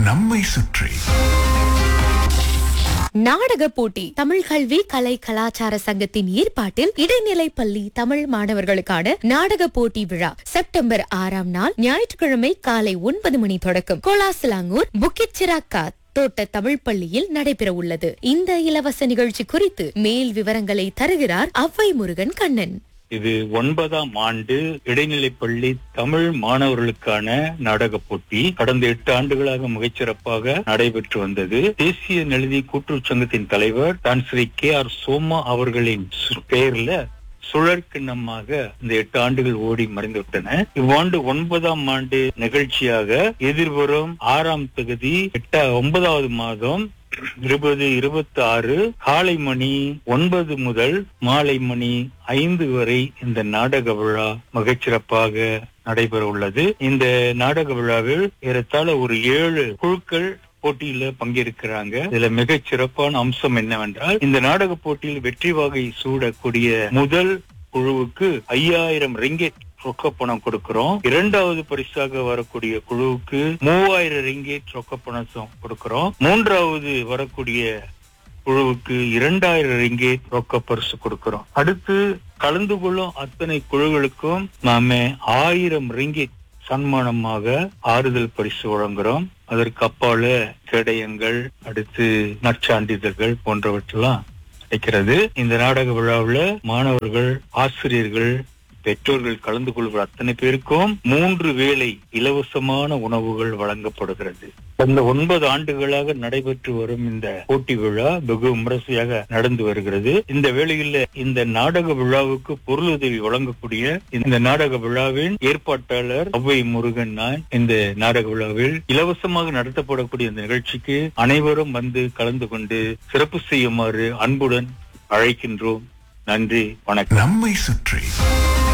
நம்மை சுற்றி நாடக போட்டி தமிழ் கல்வி கலை கலாச்சார சங்கத்தின் ஏற்பாட்டில் இடைநிலை பள்ளி தமிழ் மாணவர்களுக்கான நாடக போட்டி விழா செப்டம்பர் ஆறாம் நாள் ஞாயிற்றுக்கிழமை காலை ஒன்பது மணி தொடக்கம் கோலாசிலாங்கூர் புக்கிட் சிராக்காத் தோட்ட தமிழ் பள்ளியில் நடைபெற உள்ளது இந்த இலவச நிகழ்ச்சி குறித்து மேல் விவரங்களை தருகிறார் அவ்வை முருகன் கண்ணன் இது ஒன்பதாம் ஆண்டு இடைநிலைப்பள்ளி தமிழ் மாணவர்களுக்கான நாடக போட்டி கடந்த எட்டு ஆண்டுகளாக மிகச்சிறப்பாக நடைபெற்று வந்தது தேசிய நெழுதி கூட்டுறவு சங்கத்தின் தலைவர் தான் ஸ்ரீ கே ஆர் சோமா அவர்களின் சு- பெயர்ல சுழற்கிண்ணமாக இந்த எட்டு ஆண்டுகள் ஓடி மறைந்து விட்டன இவ்வாண்டு ஒன்பதாம் ஆண்டு நிகழ்ச்சியாக எதிர்வரும் ஆறாம் தகுதி எட்ட ஒன்பதாவது மாதம் இருபது இருபத்தி ஆறு காலை மணி ஒன்பது முதல் மாலை மணி ஐந்து வரை இந்த நாடக விழா மிகச்சிறப்பாக நடைபெற உள்ளது இந்த நாடக விழாவில் ஏறத்தாழ ஒரு ஏழு குழுக்கள் போட்டியில பங்கேற்கிறாங்க இதுல மிகச் சிறப்பான அம்சம் என்னவென்றால் இந்த நாடக போட்டியில் வெற்றி வாகை சூடக்கூடிய முதல் குழுவுக்கு ஐயாயிரம் ரிங்கெட் ரொக்க பணம் கொடுக்கிறோம் இரண்டாவது பரிசாக வரக்கூடிய குழுவுக்கு மூவாயிரம் ரிங்கெட் ரொக்க பணம் சொ- கொடுக்கிறோம் மூன்றாவது வரக்கூடிய குழுவுக்கு இரண்டாயிரம் ரிங்கேட் ரொக்க பரிசு கொடுக்கிறோம் அடுத்து கலந்து கொள்ளும் அத்தனை குழுக்களுக்கும் நாம ஆயிரம் ரிங்கேட் சன்மானமாக ஆறுதல் பரிசு வழங்குறோம் அதற்கு அப்பால கேடயங்கள் அடுத்து நற்சான்றிதழ்கள் போன்றவற்றெல்லாம் கிடைக்கிறது இந்த நாடக விழாவுல மாணவர்கள் ஆசிரியர்கள் பெற்றோர்கள் கலந்து கொள்கிற அத்தனை பேருக்கும் மூன்று வேளை இலவசமான உணவுகள் வழங்கப்படுகிறது கடந்த ஒன்பது ஆண்டுகளாக நடைபெற்று வரும் இந்த போட்டி விழா வெகு விமரிசையாக நடந்து வருகிறது இந்த வேளையில் இந்த நாடக விழாவுக்கு பொருளுதவி வழங்கக்கூடிய இந்த நாடக விழாவின் ஏற்பாட்டாளர் அவ்வை முருகன் நான் இந்த நாடக விழாவில் இலவசமாக நடத்தப்படக்கூடிய இந்த நிகழ்ச்சிக்கு அனைவரும் வந்து கலந்து கொண்டு சிறப்பு செய்யுமாறு அன்புடன் அழைக்கின்றோம் நன்றி வணக்கம் நம்மை சுற்றி